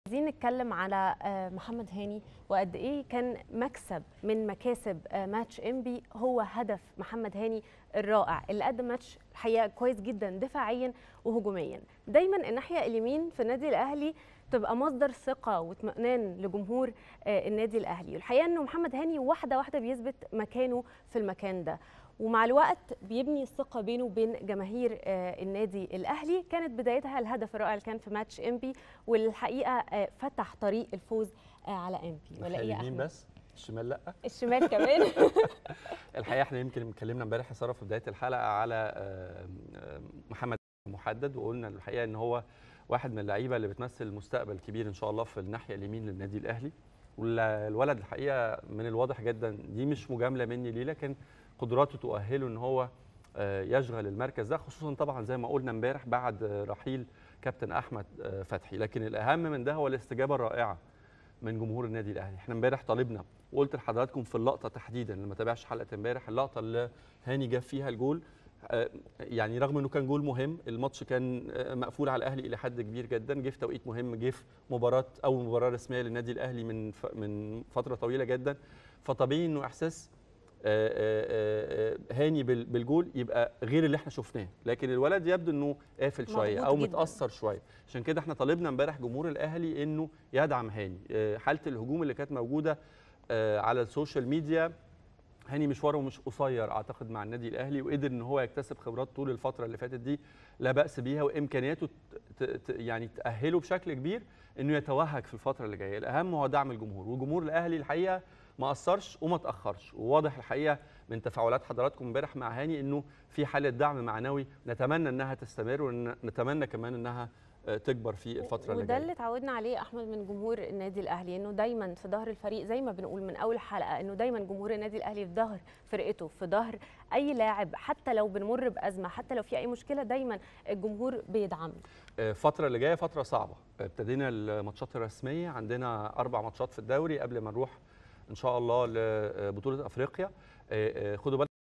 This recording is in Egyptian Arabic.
عايزين نتكلم على محمد هاني وقد ايه كان مكسب من مكاسب ماتش انبي هو هدف محمد هاني الرائع اللي قدم ماتش الحقيقه كويس جدا دفاعيا وهجوميا دايما الناحيه اليمين في النادي الاهلي تبقى مصدر ثقه واطمئنان لجمهور النادي الاهلي والحقيقه انه محمد هاني واحده واحده بيثبت مكانه في المكان ده ومع الوقت بيبني الثقة بينه وبين جماهير النادي الأهلي كانت بدايتها الهدف الرائع اللي كان في ماتش إمبي والحقيقة فتح طريق الفوز على إمبي ولا إيه اليمين بس الشمال لا الشمال كمان الحقيقة احنا يمكن اتكلمنا امبارح يا سارة في بداية الحلقة على محمد محدد وقلنا الحقيقة ان هو واحد من اللعيبة اللي بتمثل مستقبل كبير ان شاء الله في الناحية اليمين للنادي الأهلي والولد الحقيقة من الواضح جدا دي مش مجاملة مني ليه لكن قدراته تؤهله ان هو يشغل المركز ده خصوصا طبعا زي ما قلنا امبارح بعد رحيل كابتن احمد فتحي لكن الاهم من ده هو الاستجابه الرائعه من جمهور النادي الاهلي احنا امبارح طالبنا وقلت لحضراتكم في اللقطه تحديدا اللي ما تابعش حلقه امبارح اللقطه اللي هاني جاب فيها الجول يعني رغم انه كان جول مهم الماتش كان مقفول على الاهلي الى حد كبير جدا جه في توقيت مهم جه في مباراه اول مباراه رسميه للنادي الاهلي من من فتره طويله جدا فطبيعي انه احساس هاني بالجول يبقى غير اللي احنا شفناه لكن الولد يبدو انه قافل شويه او متاثر شويه عشان كده احنا طالبنا امبارح جمهور الاهلي انه يدعم هاني حاله الهجوم اللي كانت موجوده على السوشيال ميديا هاني مشواره مش قصير اعتقد مع النادي الاهلي وقدر ان هو يكتسب خبرات طول الفتره اللي فاتت دي لا باس بيها وامكانياته يعني تاهله بشكل كبير انه يتوهج في الفتره اللي جايه الاهم هو دعم الجمهور وجمهور الاهلي الحقيقه ما قصرش وما تاخرش وواضح الحقيقه من تفاعلات حضراتكم امبارح مع هاني انه في حاله دعم معنوي نتمنى انها تستمر ونتمنى كمان انها تكبر في الفتره اللي جايه وده اللي اتعودنا عليه احمد من جمهور النادي الاهلي انه دايما في ظهر الفريق زي ما بنقول من اول حلقه انه دايما جمهور النادي الاهلي في ظهر فرقته في ظهر اي لاعب حتى لو بنمر بازمه حتى لو في اي مشكله دايما الجمهور بيدعمنا الفتره اللي جايه فتره صعبه ابتدينا الماتشات الرسميه عندنا اربع ماتشات في الدوري قبل ما نروح ان شاء الله لبطوله افريقيا خدوا بالكم